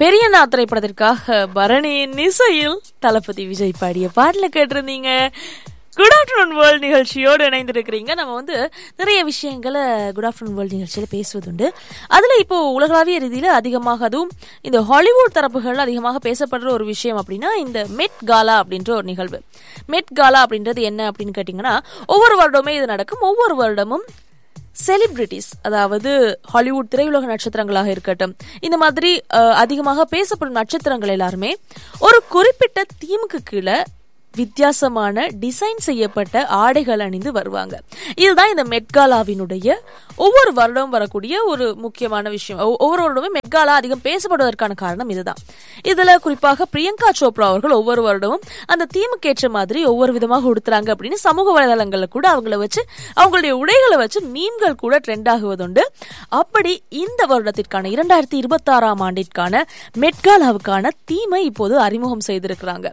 பெரியண்ணா திரைப்படத்திற்காக பரணியின் இசையில் தளபதி விஜய் பாடிய பாடல கேட்டிருந்தீங்க குட் ஆஃப்டர்நூன் வேர்ல்ட் நிகழ்ச்சியோடு இணைந்திருக்கிறீங்க நம்ம வந்து நிறைய விஷயங்களை குட் ஆஃப்டர்நூன் வேர்ல்ட் நிகழ்ச்சியில் பேசுவதுண்டு அதில் இப்போ உலகளாவிய ரீதியில் அதிகமாக அதுவும் இந்த ஹாலிவுட் தரப்புகள் அதிகமாக பேசப்படுற ஒரு விஷயம் அப்படின்னா இந்த மெட் காலா அப்படின்ற ஒரு நிகழ்வு மெட் காலா அப்படின்றது என்ன அப்படின்னு கேட்டிங்கன்னா ஒவ்வொரு வருடமே இது நடக்கும் ஒவ்வொரு வருடமும் செலிபிரிட்டிஸ் அதாவது ஹாலிவுட் திரையுலக நட்சத்திரங்களாக இருக்கட்டும் இந்த மாதிரி அஹ், அதிகமாக பேசப்படும் நட்சத்திரங்கள் எல்லாருமே ஒரு குறிப்பிட்ட தீமுக்கு கீழே வித்தியாசமான டிசைன் செய்யப்பட்ட ஆடைகள் அணிந்து வருவாங்க இதுதான் இந்த மெட்காலாவினுடைய ஒவ்வொரு வருடமும் வரக்கூடிய ஒரு முக்கியமான விஷயம் ஒவ்- ஒவ்வொரு வருடமும் மெட்காலா அதிகம் பேசப்படுவதற்கான காரணம் இதுதான் இதுல குறிப்பாக பிரியங்கா சோப்ரா அவர்கள் ஒவ்வொரு வருடமும் அந்த தீமுக்கு ஏற்ற மாதிரி ஒவ்வொரு விதமாக உடுத்துறாங்க அப்படின்னு சமூக வலைதளங்கள்ல கூட அவங்கள வச்சு அவங்களுடைய உடைகளை வச்சு மீன்கள் கூட ட்ரெண்ட் ஆகுவதுண்டு அப்படி இந்த வருடத்திற்கான இரண்டாயிரத்தி இருபத்தி ஆறாம் ஆண்டிற்கான மெட்காலாவுக்கான தீமை இப்போது அறிமுகம் செய்திருக்கிறாங்க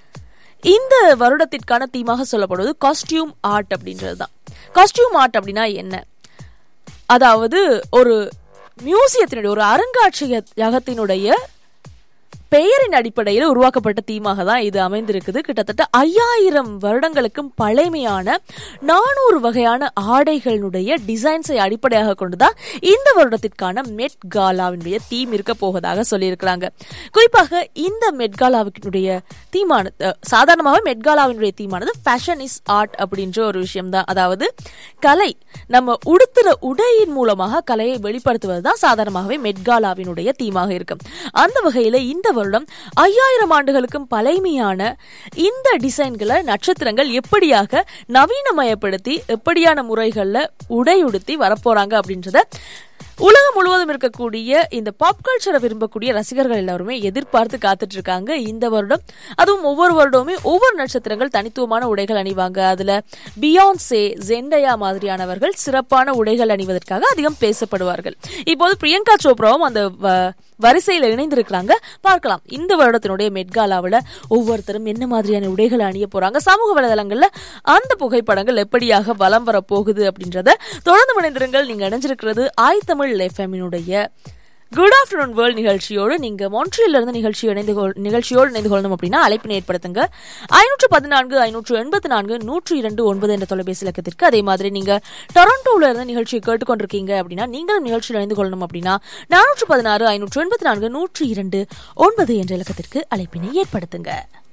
இந்த வருடத்திற்கான தீமாக சொல்லப்படுவது காஸ்டியூம் ஆர்ட் அப்படின்றது தான் காஸ்டியூம் ஆர்ட் அப்படின்னா என்ன அதாவது ஒரு மியூசியத்தினுடைய ஒரு அருங்காட்சியகத்தினுடைய பெயரின் அடிப்படையில் உருவாக்கப்பட்ட தீமாக தான் இது அமைந்திருக்குது கிட்டத்தட்ட ஐயாயிரம் வருடங்களுக்கும் பழமையான நானூறு வகையான ஆடைகளுடைய டிசைன்ஸை அடிப்படையாக கொண்டுதான் இந்த வருடத்திற்கான மெட் காலாவினுடைய தீம் இருக்க போவதாக சொல்லியிருக்கிறாங்க குறிப்பாக இந்த மெட் காலாவினுடைய தீமானது அஹ், சாதாரணமாகவே மெட் காலாவினுடைய தீமானது ஃபேஷன் இஸ் ஆர்ட் அப்படின்ற ஒரு விஷயம் தான் அதாவது கலை நம்ம உடுத்துற உடையின் மூலமாக கலையை வெளிப்படுத்துவது தான் சாதாரணமாகவே மெட்காலாவினுடைய தீமாக இருக்கும் அந்த வகையில இந்த வருடம் ஐயாயிரம் ஆண்டுகளுக்கும் பழமையான இந்த டிசைன்களை நட்சத்திரங்கள் எப்படியாக நவீனமயப்படுத்தி எப்படியான முறைகள்ல உடையுடுத்தி வரப்போறாங்க அப்படின்றத உலகம் முழுவதும் இருக்கக்கூடிய இந்த பாப் கல்ச்சரை விரும்பக்கூடிய ரசிகர்கள் எல்லாருமே எதிர்பார்த்து காத்துட்டு இருக்காங்க இந்த வருடம் அதுவும் ஒவ்வொரு வருடமுமே ஒவ்வொரு நட்சத்திரங்கள் தனித்துவமான உடைகள் அணிவாங்க அதுல பியான்சே ஜெண்டயா மாதிரியானவர்கள் சிறப்பான உடைகள் அணிவதற்காக அதிகம் பேசப்படுவார்கள் இப்போது பிரியங்கா சோப்ராவும் அந்த வ- வரிசையில் இணைந்திருக்கிறாங்க பார்க்கலாம் இந்த வருடத்தினுடைய மெட்காலாவில் ஒவ்வொருத்தரும் என்ன மாதிரியான உடைகளை அணிய போறாங்க சமூக வலைதளங்கள்ல அந்த புகைப்படங்கள் எப்படியாக வலம் வர போகுது அப்படின்றத தொடர்ந்து இணைந்திருங்கள் நீங்க இணைஞ்சிருக்கிறது ஆய் தமிழ் எஃப்எம்னுடைய குட் ஆஃப்டர்நூன் வேர்ல்ட் நிகழ்ச்சியோடு நீங்க மொன்ட்ரியல்ல இருந்து நிகழ்ச்சி இணைந்து கொள்- நிகழ்ச்சியோடு இணைந்து கொள்ளணும் அப்படின்னா அழைப்பினை ஏற்படுத்துங்க ஐநூற்று பதினான்கு ஐநூற்று எண்பத்தி நான்கு நூற்று இரண்டு ஒன்பது என்ற தொலைபேசி இலக்கத்திற்கு அதே மாதிரி நீங்க டொரண்டோல இருந்து நிகழ்ச்சியை கேட்டுக்கொண்டிருக்கீங்க அப்படின்னா நீங்களும் நிகழ்ச்சியில் இணைந்து கொள்ளணும் அப்படின்னா நானூற்று பதினாறு ஐநூற்று எண்பத்தி நான்கு நூற்று இரண்டு ஒன்பது என்ற இலக்கத்திற்கு அழைப்பினை ஏற்படுத்துங்க